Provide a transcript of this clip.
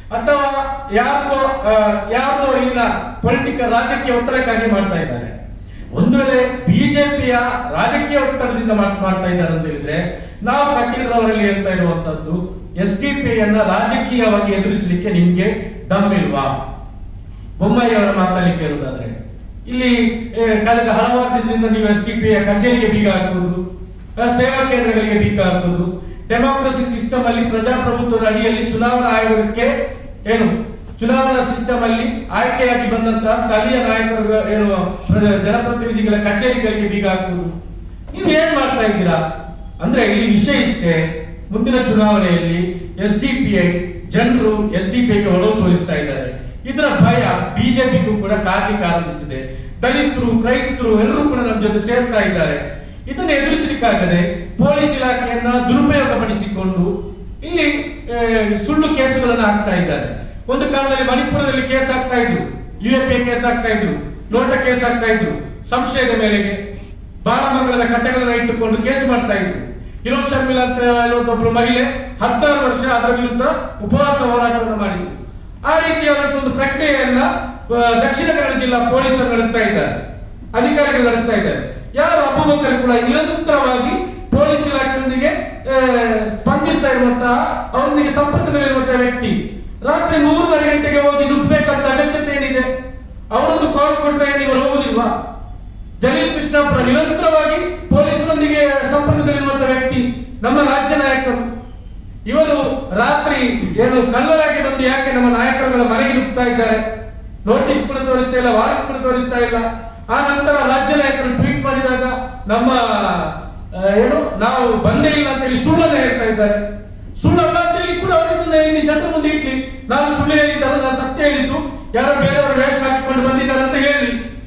ಅಥವಾ ಯಾರಿಗೋ ಆ, ಯಾರ್ದೋ ಇಲ್ಲಿನ ಪೊಲಿಟಿಕಲ್ ರಾಜಕೀಯ ಒತ್ತಡಕ್ಕಾಗಿ ಮಾಡ್ತಾ ಇದ್ದಾರೆ ಒಂದು ವೇಳೆ ಬಿಜೆಪಿಯ ರಾಜಕೀಯ ಒತ್ತಡದಿಂದ ಮಾಡ್- ಮಾಡ್ತಾ ಇದ್ದಾರೆ ಅಂತ ಹೇಳಿದ್ರೆ ನಾವು ಕಟೀಲ್ರವರಲ್ಲಿ ಹೇಳ್ತಾ ಇರುವಂತದ್ದು ಎಸ್ ಡಿ ಪಿ ಅನ್ನ ರಾಜಕೀಯವಾಗಿ ಎದುರಿಸಲಿಕ್ಕೆ ನಿಮ್ಗೆ ದಮ್ಮಿಲ್ವಾ ಬೊಮ್ಮಾಯಿ ಅವರ ಮಾತಲ್ಲಿ ಕೇಳುವುದಾದ್ರೆ ಇಲ್ಲಿ ಆ, ಕಳೆದ ಹಲವಾರು ದಿನದಿಂದ ನೀವು ಎಸ್ ಡಿ ಪಿ ಕಚೇರಿಗೆ ಬೀಗ ಹಾಕುವುದು ಆ, ಸೇವಾ ಕೇಂದ್ರಗಳಿಗೆ ಬೀಗ ಹಾಕುವುದು ಡೆಮೋಕ್ರಸಿ ಸಿಸ್ಟಮ್ ಅಲ್ಲಿ ಪ್ರಜಾಪ್ರಭುತ್ವದ ಅಡಿಯಲ್ಲಿ ಚುನಾವಣಾ ಆಯೋಗಕ್ಕೆ ಏನು ಚುನಾವಣಾ ಸಿಸ್ಟಮ್ ಅಲ್ಲಿ ಆಯ್ಕೆಯಾಗಿ ಬಂದಂತಹ ಸ್ಥಳೀಯ ನಾಯಕರು ಏನು ಪ್ರ- ಜನಪ್ರತಿನಿಧಿಗಳ ಕಚೇರಿಗಳಿಗೆ ಬೀಗ ಹಾಕುವುದು ನೀವು ಏನ್ ಮಾಡ್ತಾ ಇದ್ದೀರಾ ಅಂದ್ರೆ ಇಲ್ಲಿ ವಿಷಯ ಇಷ್ಟೇ ಮುಂದಿನ ಚುನಾವಣೆಯಲ್ಲಿ ಎಸ್ ಡಿ ಪಿ ಐ ಜನರು ಎಸ್ ಡಿ ಪಿ ಐಗೆ ಒಲವು ತೋರಿಸ್ತಾ ಇದ್ದಾರೆ ಇದರ ಭಯ ಬಿಜೆಪಿಗೂ ಕೂಡ ಕಾಡ್ಲಿಕ್ಕೆ ಆರಂಭಿಸಿದೆ ದಲಿತರು ಕ್ರೈಸ್ತರು ಎಲ್ಲರೂ ಕೂಡ ನಮ್ಮ ಜೊತೆ ಸೇರ್ತಾ ಇದ್ದಾರೆ ಇದನ್ನು ಎದುರಿಸಲಿಕ್ಕಾಗದೆ ಪೊಲೀಸ್ ಇಲಾಖೆಯನ್ನ ದುರುಪಯೋಗ ಪಡಿಸಿಕೊಂಡು ಇಲ್ಲಿ ಆ, ಸುಳ್ಳು ಕೇಸುಗಳನ್ನು ಹಾಕ್ತಾ ಇದ್ದಾರೆ ಒಂದು ಕಾಲದಲ್ಲಿ ಮಣಿಪುರದಲ್ಲಿ ಕೇಸ್ ಹಾಕ್ತಾ ಇದ್ರು ಯು ಎ ಪಿ ಕೇಸ್ ಹಾಕ್ತಾ ಇದ್ರು ನೋಟ ಕೇಸ್ ಹಾಕ್ತಾ ಇದ್ರು ಸಂಶಯದ ಮೇಲೆಗೆ ಬಾಲಮಂಗಲದ ಕಥೆಗಳನ್ನ ಇಟ್ಟುಕೊಂಡು ಕೇಸ್ ಮಾಡ್ತಾ ಇದ್ರು ವಿನೋದ್ ಶರ್ಮಿಳಾ ಅಂತ ಹೇಳುವಂತ ಒಬ್ರು ಮಹಿಳೆ ಹತ್ತಾರು ವರ್ಷ ಅದರ ವಿರುದ್ಧ ಉಪವಾಸ ಹೋರಾಟವನ್ನು ಮಾಡಿದ್ರು ಆ ರೀತಿಯಾದಂತಹ ಒಂದು ಪ್ರಕ್ರಿಯೆಯನ್ನ ಆ, ದಕ್ಷಿಣ ಕನ್ನಡ ಜಿಲ್ಲಾ ಪೊಲೀಸರು ನಡೆಸ್ತಾ ಇದ್ದಾರೆ ಅಧಿಕಾರಿಗಳು ನಡೆಸ್ತಾ ಇದ್ದಾರೆ ಯಾರು ಅಪಮಕ್ಕಳು ಕೂಡ ನಿರಂತರವಾಗಿ ಪೊಲೀಸ್ ಇಲಾಖೆಯೊಂದಿಗೆ ಆ, ಸ್ಪಂದಿಸ್ತಾ ಇರುವಂತಹ ಅವರೊಂದಿಗೆ ಸಂಪರ್ಕದಲ್ಲಿರುವಂತಹ ವ್ಯಕ್ತಿ ರಾತ್ರಿ ಮೂರುವರೆ ಗಂಟೆಗೆ ಹೋಗಿ ನುಗ್ಗಬೇಕಂತ ಅಗತ್ಯತೆ ಏನಿದೆ ಅವರೊಂದು ಕಾಲ್ ಕೊಟ್ರೆ ನೀವು ಹೋಗುದಿಲ್ವಾ ಜಲೀಲ್ ಕೃಷ್ಣಾಪುರ ನಿರಂತರವಾಗಿ ಪೊಲೀಸರೊಂದಿಗೆ ಸಂಪರ್ಕದಲ್ಲಿರುವಂತಹ ವ್ಯಕ್ತಿ ನಮ್ಮ ರಾಜ್ಯ ನಾಯಕರು ಇವರು ರಾತ್ರಿ ಏನು ಕಲ್ಲರಾಗಿ ಬಂದು ಯಾಕೆ ನಮ್ಮ ನಾಯಕರುಗಳ ಮನೆಗೆ ನುಗ್ತಾ ಇದ್ದಾರೆ ನೋಟಿಸ್ ಕೂಡ ತೋರಿಸ್ತಾ ಇಲ್ಲ ವಾರೆಂಟ್ ಕೂಡ ತೋರಿಸ್ತಾ ಇಲ್ಲ ಆ ನಂತರ ರಾಜ್ಯ ನಾಯಕರು ಟ್ವೀಟ್ ಮಾಡಿದಾಗ ನಮ್ಮ ಆ, ಏನು ನಾವು ಬಂದೇ ಇಲ್ಲ ಅಂತ ಹೇಳಿ ಸುಳ್ಳನ್ನ ಹೇಳ್ತಾ ಇದ್ದಾರೆ ಸುಳ್ಳಲ್ಲ ಅಂತ ಹೇಳಿ ಕೂಡ ಅವರನ್ನ ಇಲ್ಲಿ ಜನರ ಮುಂದೆ ಇಟ್ಲಿ ನಾನು ಸುಳ್ಳು ಹೇಳಿದ್ದಾರೆ ನಾನು ಸತ್ಯ ಹೇಳಿದ್ದು ಯಾರೋ ಬೇರೆಯವರು ವೇಷ ಹಾಕಿಕೊಂಡು ಬಂದಿದ್ದಾರೆ ಅಂತ ಹೇಳಿ